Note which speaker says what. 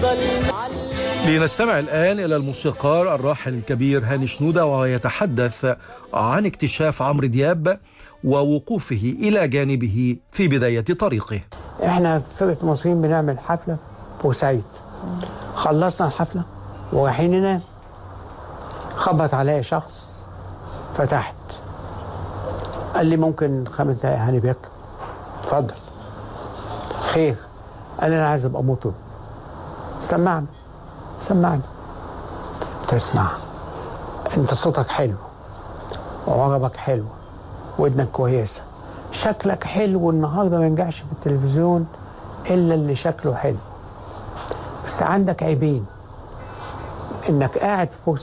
Speaker 1: يفضل معلم
Speaker 2: لنستمع الآن إلى الموسيقار الراحل الكبير هاني شنودة وهو يتحدث عن اكتشاف عمرو دياب ووقوفه إلى جانبه في بداية طريقه
Speaker 3: احنا في فرقه مصريين بنعمل حفله في بورسعيد خلصنا الحفله ورايحين ننام خبط عليا شخص فتحت قال لي ممكن خمس دقايق هاني بيك اتفضل خير قال لي انا عايز ابقى مطرب سمعني سمعني تسمع انت صوتك حلو وعربك حلو ودنك كويسه شكلك حلو النهارده ما ينجحش في التلفزيون الا اللي شكله حلو بس عندك عيبين انك قاعد في